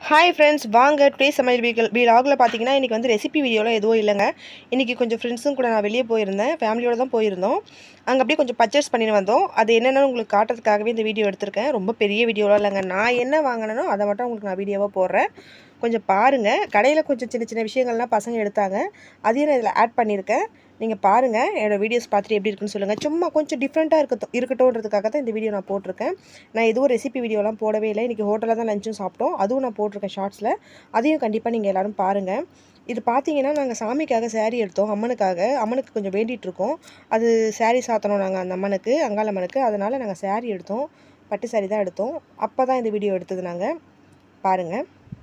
hi friends வாங்க today சமையல் வீக்கில் வீலாகில் பார்த்தீங்கன்னா இன்றைக்கி வந்து ரெசிபி வீடியோலாம் எதுவும் இல்லைங்க இன்றைக்கி கொஞ்சம் ஃப்ரெண்ட்ஸும் கூட நான் வெளியே போயிருந்தேன் ஃபேமிலியோட தான் போயிருந்தோம் அங்கே அப்படியே கொஞ்சம் பர்ச்சேஸ் பண்ணிட்டு வந்தோம் அது என்னென்னு உங்களுக்கு காட்டுறதுக்காகவே இந்த வீடியோ எடுத்திருக்கேன் ரொம்ப பெரிய வீடியோலாம் இல்லைங்க நான் என்ன வாங்கினனோ அதை மட்டும் உங்களுக்கு நான் வீடியோவாக போடுறேன் கொஞ்சம் பாருங்கள் கடையில் கொஞ்சம் சின்ன சின்ன விஷயங்கள்லாம் பசங்க எடுத்தாங்க அதையும் நான் இதில் ஆட் பண்ணியிருக்கேன் நீங்கள் பாருங்கள் என்னோடய வீடியோஸ் பார்த்துட்டு எப்படி இருக்குன்னு சொல்லுங்கள் சும்மா கொஞ்சம் டிஃப்ரெண்ட்டாக இருக்கட்டும் இருக்கட்டும்ன்றதுக்காக தான் இந்த வீடியோ நான் போட்டிருக்கேன் நான் எதுவும் ரெசிபி வீடியோலாம் போடவே இல்லை இன்றைக்கி ஹோட்டலில் தான் லஞ்சும் சாப்பிட்டோம் அதுவும் நான் போட்டிருக்கேன் ஷார்ட்ஸில் அதையும் கண்டிப்பாக நீங்கள் எல்லோரும் பாருங்கள் இது பார்த்தீங்கன்னா நாங்கள் சாமிக்காக saree எடுத்தோம் அம்மனுக்காக அம்மனுக்கு கொஞ்சம் வேண்டிகிட்டு இருக்கோம் அது saree சாத்தணும் நாங்கள் அந்த அம்மனுக்கு அங்காள அம்மனுக்கு அதனால் நாங்கள் saree எடுத்தோம் பட்டு saree தான் எடுத்தோம் அப்போ தான் இந்த வீடியோ எடுத்தது நாங்கள் பாருங்கள்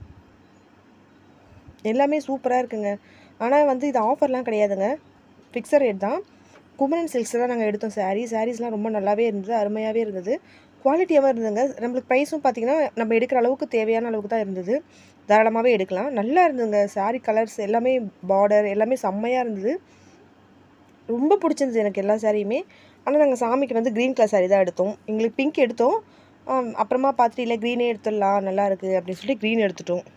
எல்லாமே சூப்பராக இருக்குங்க ஆனால் வந்து இது ஆஃபர்லாம் கிடையாதுங்க ஃபிக்ஸட் ரேட் தான் குமரன் சில்க்ஸில் தான் நாங்கள் எடுத்தோம் saree சாரீஸ்லாம் ரொம்ப நல்லாவே இருந்தது அருமையாகவே இருந்தது குவாலிட்டியாகவும் இருந்ததுங்க நம்மளுக்கு ப்ரைஸும் பார்த்திங்கன்னா நம்ம எடுக்கிற அளவுக்கு தேவையான அளவுக்கு தான் இருந்தது தாராளமாகவே எடுக்கலாம் நல்லா இருந்ததுங்க saree கலர்ஸ் எல்லாமே பார்டர் எல்லாமே செம்மையாக இருந்தது ரொம்ப பிடிச்சிருந்தது எனக்கு எல்லா சாரியுமே ஆனால் நாங்கள் சாமிக்கு வந்து க்ரீன் கலர் saree தான் எடுத்தோம் எங்களுக்கு பிங்க் எடுத்தோம் ஆம், அப்புறமா பார்த்துட்டு இல்லை க்ரீனே எடுத்துடலாம் நல்லா இருக்குது அப்படின்னு சொல்லி க்ரீன் எடுத்துட்டோம்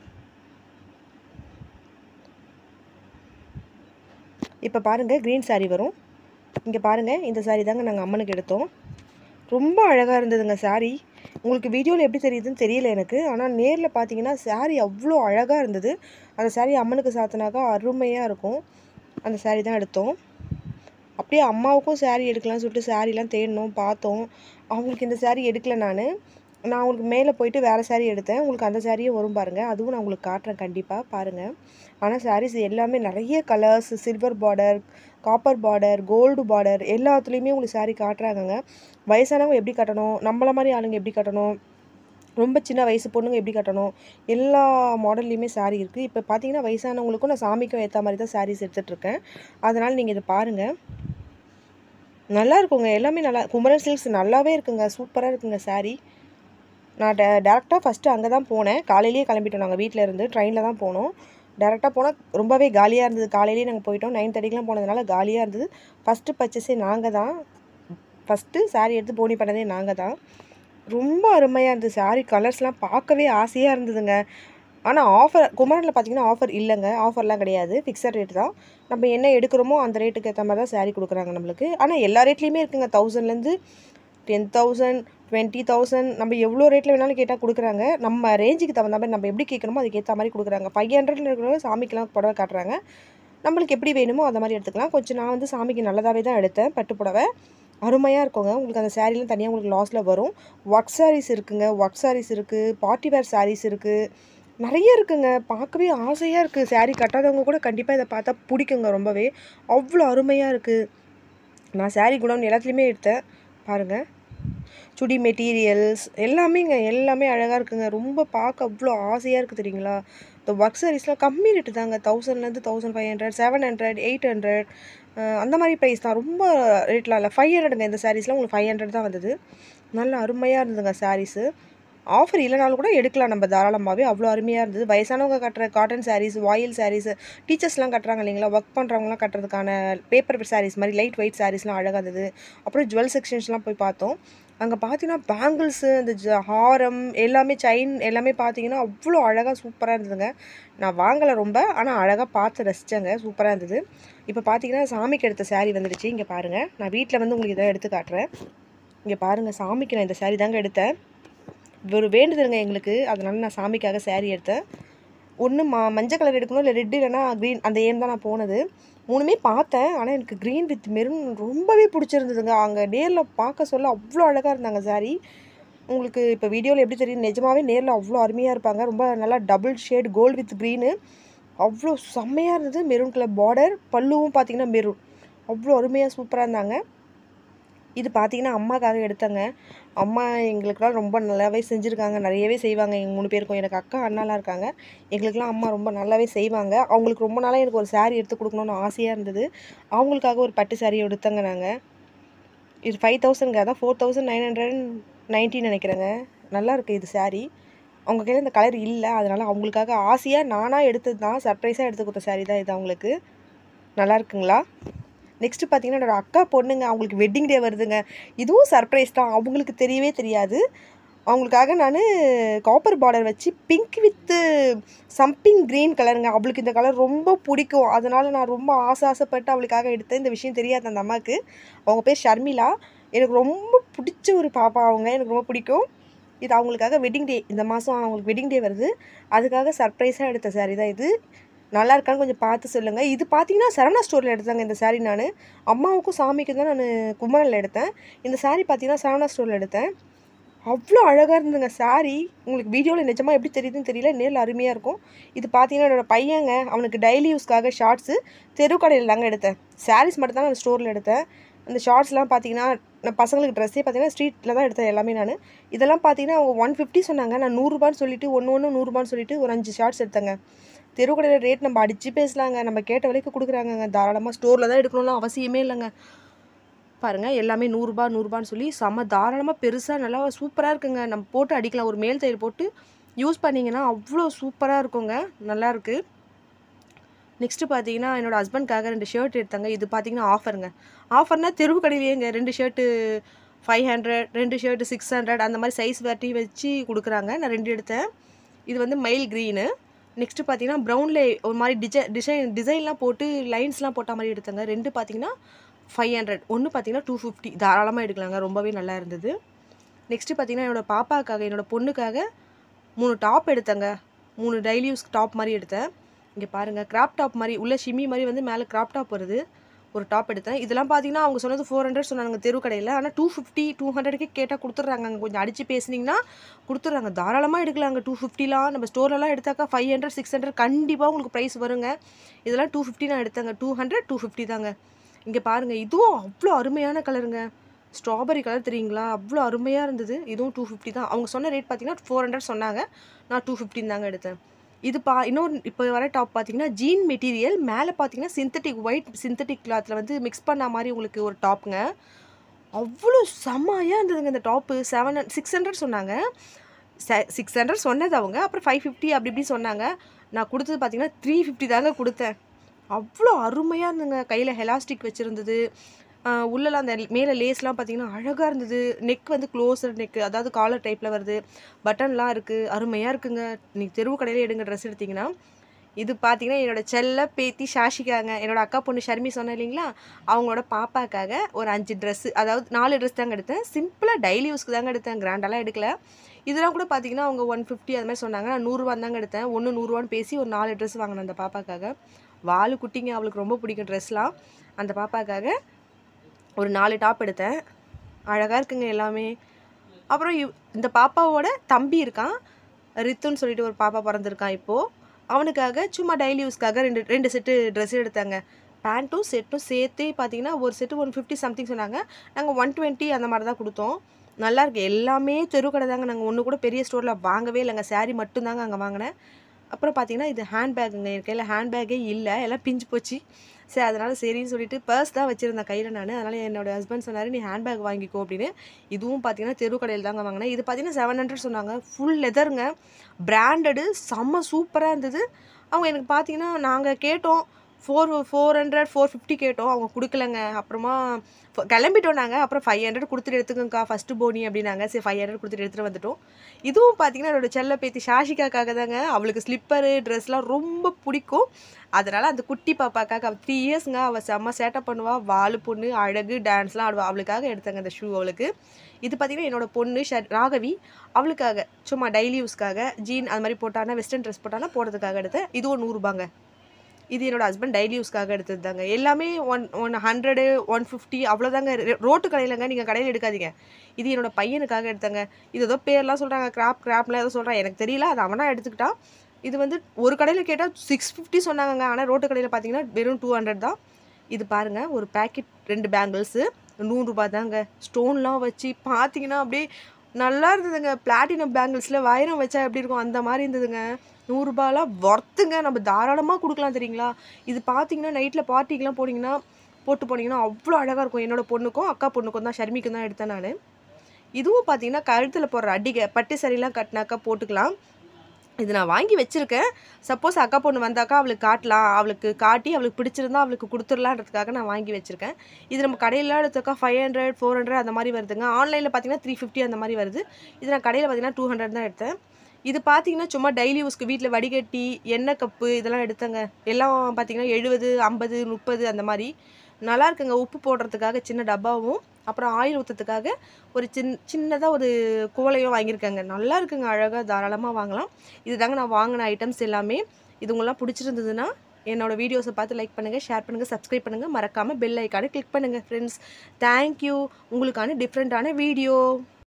இப்போ பாருங்கள் க்ரீன் saree வரும் இங்கே பாருங்கள் இந்த saree தாங்க நாங்கள் அம்மனுக்கு எடுத்தோம் ரொம்ப அழகாக இருந்ததுங்க saree உங்களுக்கு வீடியோவில் எப்படி தெரியுதுன்னு தெரியல எனக்கு ஆனால் நேரில் பார்த்தீங்கன்னா saree அவ்வளோ அழகாக இருந்தது அந்த saree அம்மனுக்கு சாத்தினாக்கா அருமையாக இருக்கும் அந்த saree தான் எடுத்தோம் அப்படியே அம்மாவுக்கும் saree எடுக்கலாம்னு சொல்லிட்டு சாரீலாம் தேடினோம் பார்த்தோம் அவங்களுக்கு இந்த saree எடுக்கல நான் நான் உங்களுக்கு மேலே போயிட்டு வேறு saree எடுத்தேன் உங்களுக்கு அந்த சாரியும் வரும் பாருங்கள் அதுவும் நான் உங்களுக்கு காட்டுறேன் கண்டிப்பாக பாருங்கள் ஆனால் sarees எல்லாமே நிறைய colours silver border copper border gold border எல்லாத்துலேயுமே உங்களுக்கு saree காட்டுறாங்கங்க வயசானவங்க எப்படி கட்டணும் நம்மள மாதிரி ஆளுங்க எப்படி கட்டணும் ரொம்ப சின்ன வயசு பொண்ணுங்க எப்படி கட்டணும் எல்லா மாடல்லையுமே saree இருக்குது இப்போ பார்த்தீங்கன்னா வயசானவங்களுக்கும் நான் சாமிக்கும் ஏற்ற மாதிரி தான் sarees எடுத்துகிட்ருக்கேன் அதனால் நீங்கள் இதை பாருங்கள் நல்லா இருக்குங்க எல்லாமே நல்லா குமரன் சில்க்ஸ் நல்லாவே இருக்குங்க சூப்பராக இருக்குங்க saree நான் டே டேரெக்டாக ஃபஸ்ட்டு அங்கே தான் போனேன் காலையிலேயே கிளம்பிட்டோம் நாங்கள் வீட்டில் இருந்து ட்ரெயினில் தான் போனோம் டேரெக்டாக போனால் ரொம்பவே காலியாக இருந்தது காலையிலேயே நாங்கள் போயிட்டோம் நைன் தேர்ட்டிக்கெலாம் போனதுனால காலியாக இருந்தது ஃபஸ்ட்டு பர்ச்சேஸே நாங்கள் தான் ஃபஸ்ட்டு saree எடுத்து போனி பண்ணதே நாங்கள் தான் ரொம்ப அருமையாக இருந்தது saree கலர்ஸ்லாம் பார்க்கவே ஆசையாக இருந்ததுங்க ஆனால் ஆஃபர் குமரனில் பார்த்தீங்கன்னா ஆஃபர் இல்லைங்க ஆஃபர்லாம் கிடையாது ஃபிக்ஸட் ரேட் தான் நம்ம என்ன எடுக்கிறோமோ அந்த ரேட்டுக்கு ஏற்ற மாதிரி தான் saree கொடுக்குறாங்க நம்மளுக்கு ஆனால் எல்லா ரேட்லேயுமே இருக்குங்க தௌசண்ட்லேருந்து டென் தௌசண்ட் டுவெண்ட்டி தௌசண்ட் நம்ம எவ்வளோ ரேட்டில் வேணாலும் கேட்டால் கொடுக்குறாங்க நம்ம ரேஞ்சுக்கு தகுந்த மாதிரி நம்ம எப்படி கேட்குறோமோ அதுக்கு ஏற்ற மாதிரி கொடுக்குறாங்க ஃபைவ் ஹண்ட்ரட்ல இருக்கிறவங்க சாமிக்கெலாம் புடவை காட்டுறாங்க நம்மளுக்கு எப்படி வேணுமோ அந்த மாதிரி எடுத்துக்கலாம் கொஞ்சம் நான் வந்து சாமிக்கு நல்லதாகவே தான் எடுத்தேன் பட்டு புடவை அருமையாக இருக்குங்க உங்களுக்கு அந்த சாரீலாம் தனியாக உங்களுக்கு லாஸில் வரும் ஒர்க் சாரீஸ் இருக்குங்க ஒர்க் சாரீஸ் இருக்குது பார்ட்டி வேர் சாரீஸ் இருக்குது நிறைய இருக்குங்க பார்க்கவே ஆசையாக இருக்குது saree கட்டாதவங்க கூட கண்டிப்பாக இதை பார்த்தா பிடிக்குங்க ரொம்பவே அவ்வளோ அருமையாக இருக்குது நான் saree குடோன் எல்லாத்துலேயுமே எடுத்தேன் பாருங்கள் சுடி மெட்டீரியல்ஸ் எல்லாமேங்க எல்லாமே அழகாக இருக்குங்க ரொம்ப பார்க்க அவ்வளோ ஆசையாக இருக்குது தெரியுங்களா இந்த ஒர்க் சாரீஸ்லாம் கம்மி ரேட்டு தாங்க தௌசண்ட்லேருந்து thousand five hundred seven hundred eight hundred அந்த மாதிரி ப்ரைஸ் தான் ரொம்ப ரேட்லாம் இல்லை ஃபைவ் ஹண்ட்ரடுங்க இந்த சாரீஸ்லாம் உங்களுக்கு ஃபைவ் ஹண்ட்ரட் தான் வந்தது நல்ல அருமையாக இருந்ததுங்க சாரீஸு ஆஃபர் இல்லைனாலும் கூட எடுக்கலாம் நம்ம தாராளமாகவே அவ்வளோ அருமையாக இருந்தது வயசானவங்க கட்டுற காட்டன் சாரீஸ் வாயில் சாரீஸ் டீச்சர்ஸ்லாம் கட்டுறாங்க இல்லைங்களா ஒர்க் பண்ணுறவங்களாம் கட்டுறதுக்கான பேப்பர் சாரீஸ் மாதிரி லைட் வெயிட் சாரீஸ்லாம் அழகாக இருந்தது அப்புறம் ஜுவல் செக்ஷன்ஸ்லாம் போய் பார்த்தோம் அங்கே பார்த்தீங்கன்னா பேங்கிள்ஸு இந்த ஜ ஹாரம் எல்லாமே செயின் எல்லாமே பார்த்தீங்கன்னா அவ்வளோ அழகாக சூப்பராக இருந்ததுங்க நான் வாங்கலை ரொம்ப ஆனால் அழகாக பார்த்து ரசித்தேங்க சூப்பராக இருந்தது இப்போ பார்த்தீங்கன்னா சாமிக்கு எடுத்த saree வந்துடுச்சு இங்கே பாருங்கள் நான் வீட்டில் வந்து உங்களுக்கு இதை எடுத்து காட்டுறேன் இங்கே பாருங்கள் சாமிக்கு நான் இந்த saree தாங்க எடுத்தேன் ஒரு வேண்டுதலுங்க எங்களுக்கு அதனால நான் சாமிக்காக saree எடுத்தேன் ஒன்று மா மஞ்சள் கலர் எடுக்கணும் இல்லை ரெட் இல்லைன்னா க்ரீன் அந்த ஏம் தான் நான் போனது மூணுமே பார்த்தேன் ஆனால் எனக்கு க்ரீன் வித் மெரூன் ரொம்பவே பிடிச்சிருந்ததுங்க அங்கே நேரில் பார்க்க சொல்ல அவ்வளோ அழகாக இருந்தாங்க saree உங்களுக்கு இப்போ வீடியோவில் எப்படி தெரியும் நிஜமாவே நேரில் அவ்வளோ அருமையாக இருப்பாங்க ரொம்ப நல்லா double shade gold with green அவ்வளோ செம்மையாக இருந்தது மெரூன் கலர் பார்டர் பல்லுவும் பார்த்தீங்கன்னா மெரூன் அவ்வளோ அருமையாக சூப்பராக இருந்தாங்க இது பார்த்தீங்கன்னா அம்மாக்காக எடுத்தேங்க அம்மா எங்களுக்கெல்லாம் ரொம்ப நல்லாவே செஞ்சுருக்காங்க நிறையவே செய்வாங்க எங்கள் மூணு பேருக்கும் எனக்கு அக்கா அண்ணாலாம் இருக்காங்க எங்களுக்கெல்லாம் அம்மா ரொம்ப நல்லாவே செய்வாங்க அவங்களுக்கு ரொம்ப நாளாக எனக்கு ஒரு saree எடுத்து கொடுக்கணுன்னு ஆசையாக இருந்தது அவங்களுக்காக ஒரு பட்டு saree எடுத்தேங்க நாங்கள் இது ஃபைவ் தௌசண்ட்ங்க அதான் ஃபோர் தௌசண்ட் நைன் ஹண்ட்ரட் நைன்ட்டின்னு நினைக்கிறேங்க நல்லா இருக்குது இது saree அவங்க கையில் இந்த கலர் இல்லை அதனால் அவங்களுக்காக ஆசையாக நானாக எடுத்தது தான் சர்ப்ரைஸாக எடுத்து கொடுத்த saree தான் இது அவங்களுக்கு நல்லா இருக்குங்களா நெக்ஸ்ட்டு பார்த்தீங்கன்னா என்னோட அக்கா பொண்ணுங்க அவங்களுக்கு வெட்டிங் டே வருதுங்க இதுவும் சர்ப்ரைஸ் தான் அவங்களுக்கு தெரியவே தெரியாது அவங்களுக்காக நான் காப்பர் பார்டர் வச்சு பிங்க் வித்து சம்பிங் க்ரீன் கலருங்க அவளுக்கு இந்த கலர் ரொம்ப பிடிக்கும் அதனால் நான் ரொம்ப ஆசை ஆசைப்பட்டு அவளுக்காக எடுத்தேன் இந்த விஷயம் தெரியாது அந்த அம்மாவுக்கு அவங்க பேர் ஷர்மிளா எனக்கு ரொம்ப பிடிச்ச ஒரு பாப்பா அவங்க எனக்கு ரொம்ப பிடிக்கும் இது அவங்களுக்காக வெட்டிங் டே இந்த மாதம் அவங்களுக்கு வெட்டிங் டே வருது அதுக்காக சர்ப்ரைஸாக எடுத்த saree தான் இது நல்லா இருக்கான்னு கொஞ்சம் பார்த்து சொல்லுங்கள் இது பார்த்தீங்கன்னா சரவணா ஸ்டோரில் எடுத்தாங்க இந்த saree நான் அம்மாவுக்கும் சாமிக்கும் தான் நான் குமாரில் எடுத்தேன் இந்த saree பார்த்தீங்கன்னா சரவணா ஸ்டோரில் எடுத்தேன் அவ்வளோ அழகாக இருந்ததுங்க saree உங்களுக்கு வீடியோவில் நிஜமாக எப்படி தெரியுதுன்னு தெரியல நேரில் அருமையாக இருக்கும் இது பார்த்தீங்கன்னா என்னோட பையங்க அவனுக்கு டெய்லி யூஸ்க்காக ஷார்ட்ஸு தெருக்கடையில் தாங்க எடுத்தேன் சாரீஸ் மட்டும் தான் நான் ஸ்டோரில் எடுத்தேன் அந்த ஷார்ட்ஸ்லாம் பார்த்தீங்கன்னா நான் பசங்களுக்கு ட்ரெஸ்ஸே பார்த்தீங்கன்னா ஸ்ட்ரீட்டில் தான் எடுத்தேன் எல்லாமே நான் இதெல்லாம் பார்த்தீங்கன்னா அவங்க ஒன் ஃபிஃப்டி சொன்னாங்க நான் நூறுரூபான்னு சொல்லிட்டு ஒன்று ஒன்று நூறுரூபான்னு சொல்லிட்டு ஒரு அஞ்சு ஷார்ட்ஸ் எடுத்தேங்க தெருக்கடையில் ரேட் நம்ம அடித்து பேசலாங்க நம்ம கேட்ட விலைக்கு கொடுக்குறாங்கங்க தாராளமாக ஸ்டோரில் தான் எடுக்கணும்லாம் அவசியமே இல்லைங்க பாருங்கள் எல்லாமே நூறுரூபா நூறுரூபான்னு சொல்லி செம்ம தாராளமாக பெருசாக நல்லா சூப்பராக இருக்குங்க நம்ம போட்டு அடிக்கலாம் ஒரு மேல் தையல் போட்டு யூஸ் பண்ணிங்கன்னா அவ்வளோ சூப்பராக இருக்குங்க நல்லா இருக்கு நெக்ஸ்ட்டு பார்த்தீங்கன்னா என்னோட ஹஸ்பண்ட்காக ரெண்டு ஷர்ட் எடுத்தாங்க இது பார்த்தீங்கன்னா ஆஃபருங்க ஆஃபர்னால் தெருவு கடையிலேங்க ரெண்டு ஷர்ட்டு ஃபைவ் ஹண்ட்ரட் ரெண்டு ஷர்ட்டு சிக்ஸ் ஹண்ட்ரட் அந்த மாதிரி சைஸ் வெரைட்டி வச்சு கொடுக்குறாங்க நான் ரெண்டு எடுத்தேன் இது வந்து மெயில் க்ரீனு நெக்ஸ்ட்டு பார்த்தீங்கன்னா ப்ரௌனில் ஒரு மாதிரி டிசை டிசைன் டிசைன்லாம் போட்டு லைன்ஸ்லாம் போட்ட மாதிரி எடுத்தாங்க ரெண்டு பார்த்தீங்கன்னா ஃபைவ் ஹண்ட்ரட் ஒன்று பார்த்தீங்கன்னா டூ ஃபிஃப்டி தாராளமாக எடுக்கலாங்க ரொம்பவே நல்லா இருந்தது நெக்ஸ்ட்டு பார்த்தீங்கன்னா என்னோட பாப்பாக்காக என்னோட பொண்ணுக்காக மூணு டாப் எடுத்தேங்க மூணு டெய்லி யூஸ் டாப் மாதிரி எடுத்தேன் இங்கே பாருங்கள் கிராப் டாப் மாதிரி உள்ள ஷிம்மி மாதிரி வந்து மேலே கிராப் டாப் வருது ஒரு டாப் எடுத்தேன் இதெல்லாம் பார்த்தீங்கன்னா அவங்க சொன்னது ஃபோர் ஹண்ட்ரட் சொன்னாங்க தெரு கடையில் ஆனால் டூ ஃபிஃப்டி டூ ஹண்ட்ரடுக்கே கேட்டால் கொடுத்துட்றாங்க அங்கே கொஞ்சம் அடித்து பேசுனீங்கன்னா கொடுத்துட்றாங்க தாராளமாக எடுக்கலாங்க டூ ஃபிஃப்டிலாம் நம்ம ஸ்டோர்லலாம் எடுத்தாக்கா ஃபைவ் ஹண்ட்ரட் சிக்ஸ் ஹண்ட்ரட் கண்டிப்பாக உங்களுக்கு ப்ரைஸ் வருங்க இதெல்லாம் டூ ஃபிஃப்டி நான் எடுத்தேங்க டூ ஹண்ட்ரட் டூ ஃபிஃப்டி தாங்க இங்கே பாருங்கள் இதுவும் அவ்வளோ அருமையான கலருங்க ஸ்ட்ராபெரி கலர் தெரியுங்களா அவ்வளோ அருமையாக இருந்தது இதுவும் டூ ஃபிஃப்டி தான் அவங்க சொன்ன ரேட் பார்த்தீங்கன்னா ஃபோர் ஹண்ட்ரட் சொன்னாங்க நான் டூ ஃபிஃப்டின் தாங்க எடுத்தேன் இது பா இன்னொரு இப்போ வர டாப் பார்த்தீங்கன்னா ஜீன் மெட்டீரியல் மேலே பார்த்தீங்கன்னா சிந்தட்டிக் ஒயிட் சிந்தட்டிக் கிளாத்தில் வந்து மிக்ஸ் பண்ண மாதிரி உங்களுக்கு ஒரு டாப்புங்க அவ்வளோ செம்மையாக இருந்ததுங்க இந்த டாப்பு செவன் சிக்ஸ் ஹண்ட்ரட் சொன்னாங்க சிக்ஸ் ஹண்ட்ரட் சொன்னது அவங்க அப்புறம் ஃபைவ் ஃபிஃப்டி அப்படி இப்படி சொன்னாங்க நான் கொடுத்தது பார்த்தீங்கன்னா த்ரீ ஃபிஃப்டி தாங்க கொடுத்தேன் அவ்வளோ அருமையாக இருந்துங்க கையில் ஹெலாஸ்டிக் வச்சுருந்தது உள்ளலாம் அந்த மேலே லேஸ்லாம் பார்த்தீங்கன்னா அழகாக இருந்தது நெக் வந்து க்ளோஸர் நெக் அதாவது காலர் டைப்பில் வருது பட்டன்லாம் இருக்குது அருமையாக இருக்குங்க நீங்கள் தெருவு கடையிலே எடுங்க ட்ரெஸ் எடுத்தீங்கன்னா இது பார்த்தீங்கன்னா என்னோட செல்ல பேத்தி ஷாஷிக்காங்க என்னோட அக்கா பொண்ணு ஷர்மி சொன்னேன் இல்லைங்களா அவங்களோட பாப்பாக்காக ஒரு அஞ்சு ட்ரெஸ்ஸு அதாவது நாலு ட்ரெஸ் தாங்க எடுத்தேன் சிம்பிளாக டெய்லி யூஸ்க்கு தாங்க எடுத்தேன் கிராண்டெல்லாம் எடுக்கல இதெல்லாம் கூட பார்த்தீங்கன்னா அவங்க ஒன் ஃபிஃப்டி அது மாதிரி சொன்னாங்க நான் நூறுரூவா தாங்க எடுத்தேன் ஒன்று நூறுரூவான்னு பேசி ஒரு நாலு ட்ரெஸ் வாங்கினேன் அந்த பாப்பாக்காக வாலு குட்டிங்க அவளுக்கு ரொம்ப பிடிக்கும் ட்ரெஸ்லாம் அந்த பாப்பாக்காக ஒரு நாலு டாப் எடுத்தேன் அழகாக இருக்குங்க எல்லாமே அப்புறம் இவ் இந்த பாப்பாவோட தம்பி இருக்கான் ரித்துன்னு சொல்லிட்டு ஒரு பாப்பா பிறந்திருக்கான் இப்போது அவனுக்காக சும்மா டெய்லி யூஸ்க்காக ரெண்டு ரெண்டு செட்டு ட்ரெஸ் எடுத்தாங்க பேண்ட்டும் செட்டும் சேர்த்தே பார்த்தீங்கன்னா ஒரு செட்டு ஒன் ஃபிஃப்டி சம்திங் சொன்னாங்க நாங்கள் ஒன் டுவெண்ட்டி அந்த மாதிரி தான் கொடுத்தோம் நல்லா இருக்கு எல்லாமே தெருக்கடை தாங்க நாங்கள் ஒன்று கூட பெரிய ஸ்டோரில் வாங்கவே இல்லைங்க saree மட்டும்தாங்க அங்கே வாங்கினேன் அப்புறம் பார்த்தீங்கன்னா இது ஹேண்ட்பேக்குங்க என் கையில் ஹேண்ட்பேக்கே இல்லை எல்லாம் பிஞ்சு போச்சு சரி அதனால் சரின்னு சொல்லிட்டு பர்ஸ் தான் வச்சுருந்தேன் கையில் நான் அதனால் என்னோட ஹஸ்பண்ட் சொன்னார் நீ ஹேண்ட்பேக் வாங்கிக்கோ அப்படின்னு இதுவும் பார்த்தீங்கன்னா தெரு கடையில் தாங்க வாங்கினேன் இது பார்த்தீங்கன்னா செவன் ஹண்ட்ரட் சொன்னாங்க ஃபுல் லெதருங்க பிராண்டடு செம்ம சூப்பராக இருந்தது அவங்க எனக்கு பார்த்தீங்கன்னா நாங்கள் கேட்டோம் four four hundred four fifty கேட்டோம் அவங்க கொடுக்கலங்க அப்புறமா ஃப- கிளம்பிட்டோம் நாங்கள் அப்புறம் ஃபைவ் ஹண்ட்ரட் கொடுத்துட்டு எடுத்துக்கோங்கக்கா ஃபஸ்ட்டு போனி அப்படின்னாங்க சரி ஃபைவ் ஹண்ட்ரட் கொடுத்துட்டு எடுத்துகிட்டு வந்துட்டோம் இதுவும் பார்த்தீங்கன்னா என்னோட செல்ல பேத்தி ஷாஷிகாக்காக தாங்க அவளுக்கு ஸ்லிப்பரு ட்ரெஸ்லாம் ரொம்ப பிடிக்கும் அதனால் அந்த குட்டி பாப்பாக்காக அவள் த்ரீ இயர்ஸ்ங்க அவள் செம்ம சேட்டை பண்ணுவா வாலு பொண்ணு அழகு டான்ஸ்லாம் ஆடுவா அவளுக்காக எடுத்தாங்க அந்த ஷூ அவளுக்கு இது பார்த்தீங்கன்னா என்னோட பொண்ணு ஷர் ராகவி அவளுக்காக சும்மா டெய்லி யூஸ்க்காக ஜீன் அது மாதிரி போட்டானா வெஸ்டர்ன் ட்ரெஸ் போட்டானா போடுறதுக்காக எடுத்தேன் இதுவும் நூறுபாங்க இது என்னோட ஹஸ்பண்ட் டெய்லி யூஸ்க்காக எடுத்தது தாங்க எல்லாமே one one hundred one fifty அவ்வளோதாங்க ரோட்டு கடையிலங்க நீங்கள் கடையில் எடுக்காதீங்க இது என்னோட பையனுக்காக எடுத்தாங்க இது ஏதோ பேர்லாம் சொல்கிறாங்க கிராப் கிராப்லாம் ஏதோ சொல்கிறான் எனக்கு தெரியல அது அவனா எடுத்துக்கிட்டான் இது வந்து ஒரு கடையில் கேட்டால் சிக்ஸ் ஃபிஃப்டி சொன்னாங்கங்க ஆனால் ரோட்டு கடையில் பார்த்தீங்கன்னா வெறும் டூ ஹண்ட்ரட் தான் இது பாருங்கள் ஒரு பேக்கெட் ரெண்டு பேங்கிள்ஸு நூறுரூபா தாங்க ஸ்டோன்லாம் வச்சு பார்த்தீங்கன்னா அப்படியே நல்லா இருந்ததுங்க பிளாட்டினம் பேங்கிள்ஸில் வைரம் வச்சா எப்படி இருக்கும் அந்த மாதிரி இருந்ததுங்க நூறுரூபாலாம் ஒர்த்துங்க நம்ம தாராளமாக கொடுக்கலாம் தெரியுங்களா இது பார்த்தீங்கன்னா நைட்டில் பார்ட்டிக்கெலாம் போனீங்கன்னா போட்டு போனீங்கன்னா அவ்வளோ அழகாக இருக்கும் என்னோட பொண்ணுக்கும் அக்கா பொண்ணுக்கும் தான் ஷர்மிக்கும் தான் எடுத்தேன் நான் இதுவும் பார்த்தீங்கன்னா கழுத்தில் போடுற அடிகை பட்டு சரிலாம் கட்டினாக்கா போட்டுக்கலாம் இது நான் வாங்கி வச்சுருக்கேன் சப்போஸ் அக்கா பொண்ணு வந்தாக்கா அவளுக்கு காட்டலாம் அவளுக்கு காட்டி அவளுக்கு பிடிச்சிருந்தா அவளுக்கு கொடுத்துடலான்றதுக்காக நான் வாங்கி வச்சுருக்கேன் இது நம்ம கடையில் எடுத்தாக்கா ஃபைவ் ஹண்ட்ரட் ஃபோர் ஹண்ட்ரட் அந்த மாதிரி வருதுங்க ஆன்லைனில் பார்த்தீங்கன்னா த்ரீ ஃபிஃப்டி அந்த மாதிரி வருது இது நான் கடையில் பார்த்தீங்கன்னா டூ ஹண்ட்ரட் தான் எடுத்தேன் இது பார்த்தீங்கன்னா சும்மா டெய்லி யூஸ்க்கு வீட்டில் வடிகட்டி எண்ணெய் கப்பு இதெல்லாம் எடுத்தேங்க எல்லாம் பார்த்தீங்கன்னா எழுபது ஐம்பது முப்பது அந்த மாதிரி நல்லா இருக்குங்க உப்பு போடுறதுக்காக சின்ன டப்பாவும் அப்புறம் ஆயில் ஊற்றுறதுக்காக ஒரு சின் சின்னதாக ஒரு குவளையும் வாங்கியிருக்கேங்க நல்லா இருக்குங்க அழகாக தாராளமாக வாங்கலாம் இதுதாங்க நான் வாங்கின ஐட்டம்ஸ் எல்லாமே இது உங்களாம் பிடிச்சிருந்ததுன்னா என்னோட வீடியோஸை பார்த்து லைக் பண்ணுங்கள் ஷேர் பண்ணுங்கள் சப்ஸ்கிரைப் பண்ணுங்கள் மறக்காமல் பெல் ஐக்கானை கிளிக் பண்ணுங்கள் ஃப்ரெண்ட்ஸ் தேங்க்யூ உங்களுக்கான டிஃப்ரெண்ட்டான வீடியோ